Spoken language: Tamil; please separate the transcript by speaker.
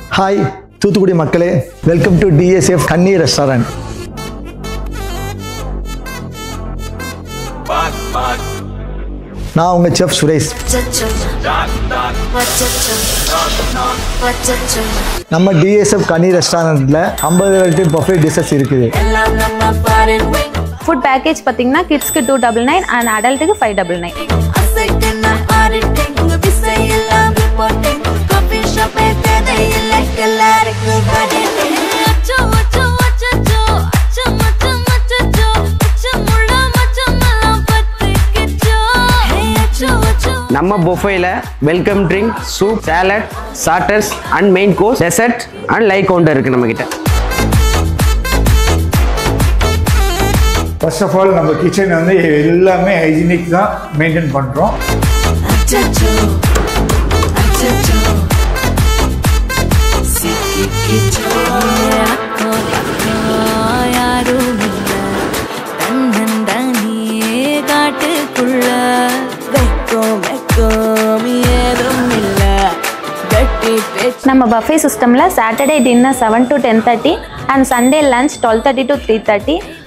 Speaker 1: ஹாய் தூத்துக்குடி மக்களே welcome to TSF Kanni restaurant நான் உங்கள் செஃப் சுரேஷ் நம்ம டிஎஸ்எஃப் கன்னி ரெஸ்டாரண்ட்டில் ஐம்பது வெரைட்டி பஃபே டிஷ்ஷஸ் இருக்குது
Speaker 2: ஃபுட் பேக்கேஜ் பார்த்தீங்கன்னா கிட்ஸ்க்கு டூ டபுள் நைன் அண்ட் அடல்ட்டுக்கு ஃபைவ் டபுள் நைன்
Speaker 3: நம்ம பொஃபேல welcome drink soup salad starters and main course dessert and like counter இருக்கு நம்ம கிட்ட
Speaker 4: ஃபர்ஸ்ட் ஆஃப் ஆல் நம்ம கிச்சன் வந்து எல்லாமே ஹைஜீனிக் தான் மெயின்டைன் பண்ணுறோம்
Speaker 5: காட்டுக்குள்ள வெக்கம் வெக்கம் ஏதும் இல்ல கட்டி பேச்சு
Speaker 2: நம்ம பஃபே சிஸ்டமில் Saturday dinner seven to ten thirty and Sunday lunch twelve thirty to three thirty